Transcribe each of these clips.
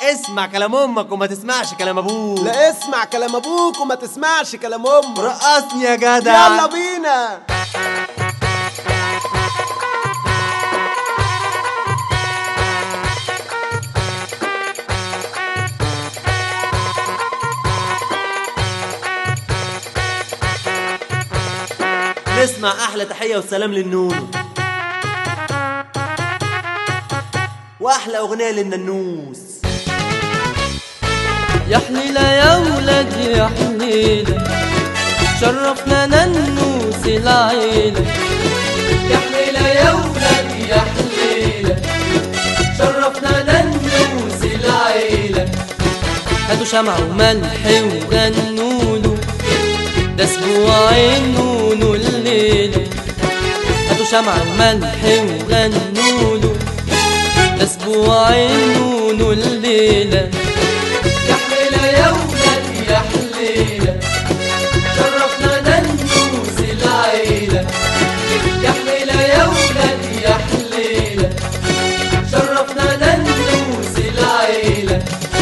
اسمع كلام امك وما تسمعش كلام ابوك لا اسمع كلام ابوك وما تسمعش كلام امك رقصني يا جدع يلا بينا نسمع احلى تحيه وسلام للنونو واحلى اغنيه للننوس يا حليلة يا ولاد يا حليلة شرفنا ننوس العيلة يا حليلة يا ولاد يا حليلة شرفنا ننوس العيلة هاتوا شمع وملح وغنولو ده اسبوع النونو الليلة هاتوا شمع وملح وغنولو ده اسبوع النونو الليلة يا حليلة يا ولاد يا حليلة شرفنا ننوس العيلة يا حليلة يا ولاد يا حليلة شرفنا ننوس العيلة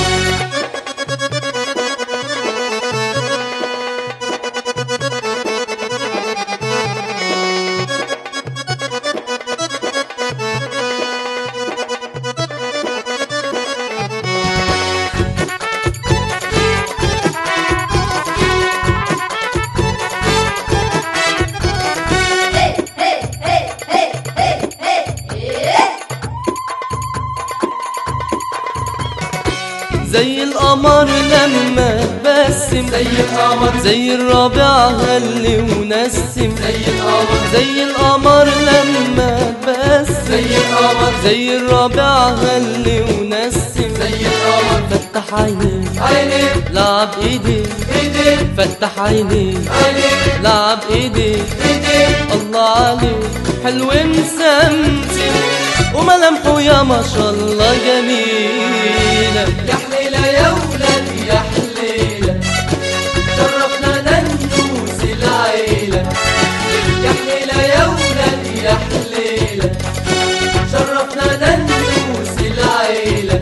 زي القمر لما تبسم زي القمر زي الربيع غلي ونسم زي القمر زي القمر لما تبسم زي القمر زي الربيع غلي ونسم زي القمر فتح عينيك عينيك لعب ايديك ايديك فتح عينيك عينيك لعب ايديك ايديك الله عليك حلو مسمسم وملامحه يا ما شاء الله جميلة يا حليلة يا ولاد يا حليلة شرفنا ننوس العيلة يا حليلة يا ولاد يا حليلة شرفنا ننوس العيلة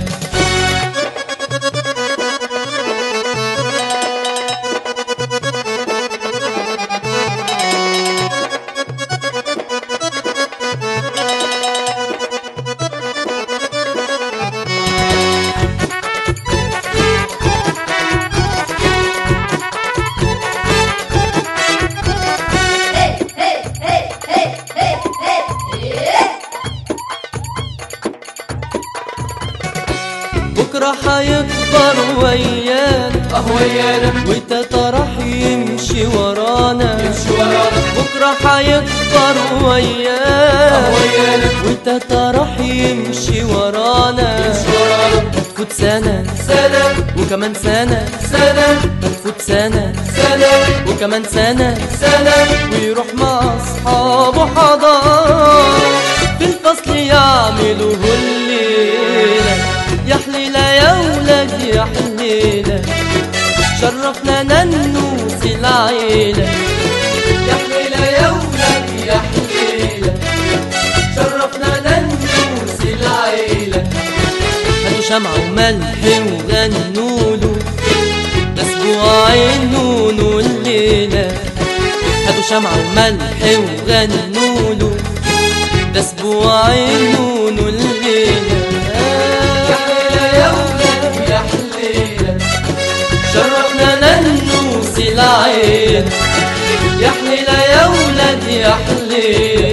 بكرة حيكبر ويانا اه ويانا وتاتا راح يمشي ورانا يمشي ورانا بكرة حيكبر ويانا اه ويانا وتاتا راح يمشي ورانا يمشي ورانا هتفوت سنة سنة وكمان سنة سنة هتفوت سنة سنة وكمان سنة سنة ويروح مع أصحابه حضارة في الفصل يعملوا الليلة يا حليلة يا ولاد يا حليلة شرفنا ننوس العيلة يا حليلة يا ولاد يا حليلة شرفنا ننوس العيلة هاتوا شمع وملح وغنولو ده اسبوع النونو الليلة هاتوا شمع وملح وغنولو ده اسبوع النونو الليلة يا حليلة يا ولاد يا حليلة شرفنا ننوس العيلة يا حليلة يا ولاد يا حليلة